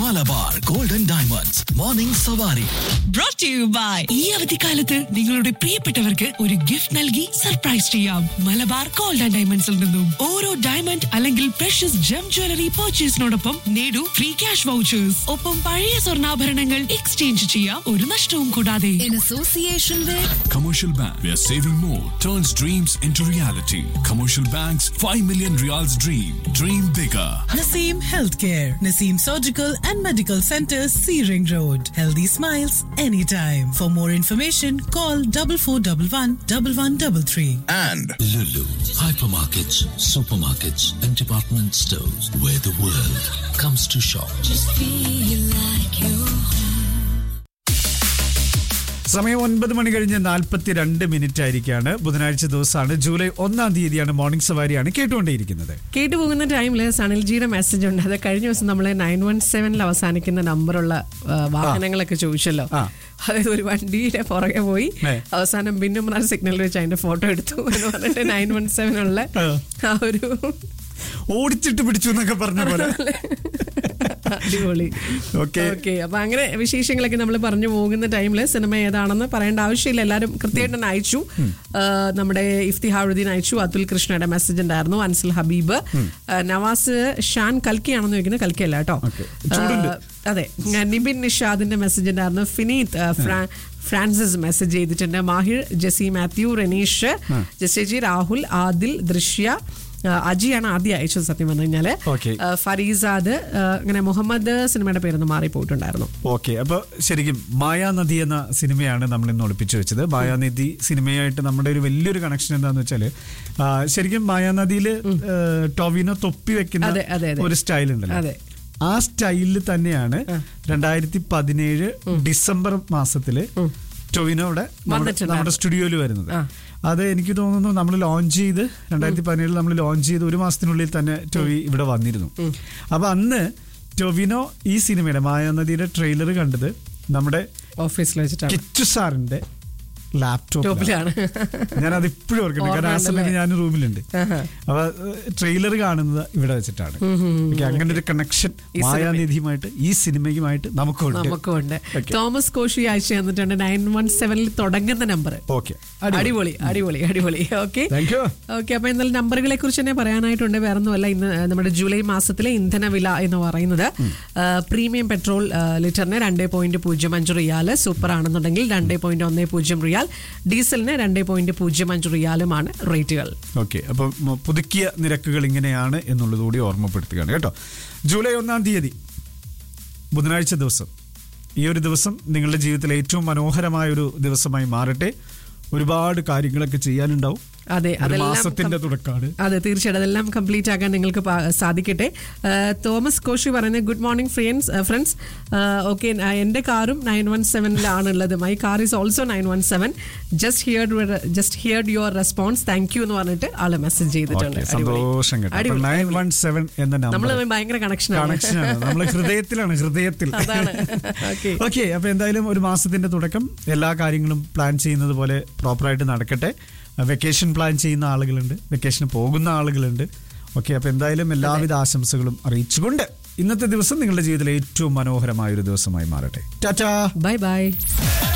Malabar golden diamonds morning Savari brought to you by ഈ അവധിക്കാലത്ത് നിങ്ങളുടെ പ്രിയപ്പെട്ടവർക്ക് ഒരു ഗിഫ്റ്റ് നൽകി സർപ്രൈസ് ചെയ്യാം മലബാർ ഗോൾഡ് ആൻഡ് ഡയമണ്ട്സിൽ നിന്നും ഓരോ ഡയമണ്ട് അല്ലെങ്കിൽ പ്രഷ്യസ് ജം ജ്വല്ലറി പർച്ചേസിനോടൊപ്പം നേടൂ ഫ്രീ ക്യാഷ് വൗച്ചേഴ്സ് ഒപ്പം പഴയ സ്വർണ്ണാഭരണങ്ങൾ എക്സ്ചേഞ്ച് ചെയ്യാം ഒരു നഷ്ടവും കൂടാതെ in association with Commercial Bank, where saving more turns dreams into reality. Commercial Bank's 5 million reals dream. Dream bigger. Naseem Healthcare, Naseem Surgical and Medical Center, Searing Road. Healthy smiles anytime. For more information, call 4411 1133. and Lulu, hypermarkets, supermarkets, and department stores where the world comes to shop. സമയം ഒൻപത് മണി കഴിഞ്ഞ് നാൽപ്പത്തി രണ്ട് minute ആയിരിക്കാണ് ബുധനാഴ്ച ദിവസമാണ് July ഒന്നാം തീയതിയാണ് morning സവാരിയാണ് കേട്ടുകൊണ്ടേയിരിക്കുന്നത് കേട്ടുപോകുന്ന ടൈമിൽ സണിൽജിയുടെ മെസ്സേജ് ഉണ്ട് അത് കഴിഞ്ഞ ദിവസം നമ്മൾ നയൻ വൺ സെവനിൽ അവസാനിക്കുന്ന നമ്പറുള്ള ആ, വാഹനങ്ങളൊക്കെ ചോദിച്ചല്ലോ ആ. അതായത് ഒരു വണ്ടിയുടെ പുറകെ പോയി ഏ. അവസാനം ബിന്നുമ്രാർ സിഗ്നൽ വെച്ച് അതിന്റെ ഫോട്ടോ എടുത്തു എന്ന് പറഞ്ഞിട്ട് നയൻ വൺ സെവൻ ഉള്ള ആ. ആ ഒരു ഓടിച്ചിട്ട് പിടിച്ചു എന്നൊക്കെ പറഞ്ഞ പോലെ അടിപൊളി Okay. ഓക്കെ അപ്പൊ അങ്ങനെ വിശേഷങ്ങളൊക്കെ നമ്മൾ പറഞ്ഞു പോകുന്ന ടൈമിൽ സിനിമ ഏതാണെന്ന് പറയേണ്ട ആവശ്യമില്ല എല്ലാവരും കൃത്യമായിട്ട് തന്നെ അയച്ചു ആ, നമ്മുടെ ഇഫ്തിഹാറുദ്ദീൻ അയച്ചു അതുൽ കൃഷ്ണയുടെ മെസ്സേജ് ഉണ്ടായിരുന്നു അൻസൽ ഹബീബ് ആ, നവാസ് ഷാൻ കൽക്കിയാണെന്ന് ചോദിക്കുന്നത് കൽക്കിയല്ല കേട്ടോ Okay. ചൂടുണ്ട്. ആ, അതെ നിബിൻ നിഷാദിന്റെ മെസ്സേജ് ഉണ്ടായിരുന്നു ഫിനീത് ആ, ഫ്രാ- ഫ്രാൻസിസ് മെസ്സേജ് ചെയ്തിട്ടുണ്ട് മാഹിർ ജസി മാത്യു റനീഷ് ജസേജി രാഹുൽ ആദിൽ ദൃശ്യ ആ, അജിയാണ് ആദ്യം അയച്ചത് സത്യം പറഞ്ഞു കഴിഞ്ഞാല് Okay. ആ, ഫരീസാദ് ആ, അങ്ങനെ മുഹമ്മദ് സിനിമയുടെ പേരൊന്ന് മാറിപ്പോയിട്ടുണ്ടായിരുന്നു ഓക്കെ അപ്പൊ ശരിക്കും മായാനദി എന്ന സിനിമയാണ് നമ്മൾ ഇന്ന് ഒളിപ്പിച്ചു വെച്ചത് മായാനദി സിനിമയായിട്ട് നമ്മുടെ ഒരു വലിയൊരു കണക്ഷൻ എന്താന്ന് വെച്ചാല് ആ, ശരിക്കും മായാനദിയില് ടോവിനോ തൊപ്പി വെക്കുന്ന അതെ, അതെ, അതെ. ഒരു സ്റ്റൈൽ ഉണ്ടല്ലോ അതെ. ആ സ്റ്റൈലിൽ തന്നെയാണ് രണ്ടായിരത്തി പതിനേഴ് ഡിസംബർ മാസത്തില് ടൊവിനോ ഇവിടെ നമ്മുടെ- വന്നിട്ടുണ്ടായിരുന്നു. നമ്മുടെ സ്റ്റുഡിയോയിൽ വരുന്നത് ആ. അത് എനിക്ക് തോന്നുന്നു നമ്മൾ ലോഞ്ച് ചെയ്ത് രണ്ടായിരത്തി പതിനേഴിൽ നമ്മൾ ലോഞ്ച് ചെയ്ത് ഒരു മാസത്തിനുള്ളിൽ തന്നെ ടൊവി ഇവിടെ വന്നിരുന്നു അപ്പൊ അന്ന് ടൊവിനോ ഈ സിനിമയുടെ മായാനദിയുടെ ട്രെയിലർ കണ്ടത് നമ്മുടെ ഓഫീസിൽ വെച്ചിട്ടാണ് കിച്ചു സാറിന്റെ ലാപ്ടോപ്പിലാണ് ടോപ്പിലാണ് ഞാൻ അത് ഇപ്പോഴും ഓർക്കുന്നത് കാരണം ആ ഓർമ്മയുണ്ടല്ലേ? സമയത്ത് ഞാൻ റൂമിലുണ്ട് ആഹാ. അപ്പൊ ട്രെയിലർ കാണുന്നത് ഇവിടെ വെച്ചിട്ടാണ് Okay, അങ്ങനെ ഒരു കണക്ഷൻ ഈ മായാനിധിയുമായിട്ട് ഈ സിനിമയ്ക്കുമായിട്ട് നമുക്കുണ്ട് നമുക്കുണ്ട് Okay. തോമസ് കോശി അയച്ചു തന്നിട്ടുണ്ട് നയൻ വൺ സെവനിൽ തുടങ്ങുന്ന നമ്പർ ഓക്കെ അടിപൊളി അടിപൊളി അടിപൊളി ഓക്കെ താങ്ക് യു ഓക്കെ അപ്പൊ എന്നാൽ നമ്പറുകളെ കുറിച്ച് തന്നെ പറയാനായിട്ടുണ്ട് വേറെ ഒന്നുമല്ല ഇന്ന് നമ്മുടെ ജൂലൈ മാസത്തിലെ ഇന്ധനവില എന്ന് പറയുന്നത് ആ, പ്രീമിയം പെട്രോൾ ആ, ലിറ്ററിന് രണ്ട് പോയിന്റ് പൂജ്യം അഞ്ച് റിയാല് സൂപ്പർ ആണെന്നുണ്ടെങ്കിൽ രണ്ട് പോയിന്റ് ഒന്ന് പൂജ്യം റിയാൽ ഡീസലിന് രണ്ട് പോയിന്റ് പൂജ്യം അഞ്ച് റിയാലുമാണ് റേറ്റുകൾ ഓക്കെ അപ്പൊ മ- പുതുക്കിയ നിരക്കുകൾ ഇങ്ങനെയാണ് എന്നുള്ളത് കൂടി ഓർമ്മപ്പെടുത്തുകയാണ് കേട്ടോ ജൂലൈ ഒന്നാം തീയതി ബുധനാഴ്ച ദിവസം ഈ ഒരു ദിവസം നിങ്ങളുടെ ജീവിതത്തിലെ ഏറ്റവും മനോഹരമായ ഒരു ദിവസമായി മാറട്ടെ ഒരുപാട് കാര്യങ്ങളൊക്കെ ചെയ്യാനുണ്ടാവും അതെ ഒരു അതെല്ലാം മാസത്തിന്റെ കം- തുടക്കമാണ് അതെ തീർച്ചയായിട്ടും അതെല്ലാം കംപ്ലീറ്റ് ആക്കാൻ നിങ്ങൾക്ക് പാ- സാധിക്കട്ടെ ആ, തോമസ് കോശി പറയുന്നത് good morning friends friends okay എൻ്റെ കാറും നയൻ വൺ സെവനിലാണുള്ളത് my car is also nine one seven just heard just heard your response thank you എന്ന് പറഞ്ഞിട്ട് ആള് മെസ്സേജ് ചെയ്തിട്ടുണ്ട് ഓക്കെ അടിപൊളി. സന്തോഷം കേട്ടോ അടിപൊളി. നയൻ വൺ സെവൻ എന്ന നമ്മള് നമ്പർ ഭയങ്കര കണക്ഷനാണ് കണക്ഷനാണ് നമ്മളെ ഹൃദയത്തിലാണ് ഹൃദയത്തിൽ അതാണ്. Okay. ഓക്കെ അപ്പൊ എന്തായാലും ഒരു മാസത്തിന്റെ തുടക്കം എല്ലാ കാര്യങ്ങളും പ്ലാൻ ചെയ്യുന്നത് പോലെ പ്രോപ്പറായിട്ട് നടക്കട്ടെ വെക്കേഷൻ പ്ലാൻ ചെയ്യുന്ന ആളുകളുണ്ട് വെക്കേഷന് പോകുന്ന ആളുകളുണ്ട് ഓക്കെ അപ്പൊ എന്തായാലും എല്ലാവിധ ആശംസകളും അറിയിച്ചുകൊണ്ട് ഇന്നത്തെ ദിവസം നിങ്ങളുടെ ജീവിതത്തിലെ ഏറ്റവും മനോഹരമായ ഒരു ദിവസമായി മാറട്ടെ ടാറ്റാ ബൈ ബൈ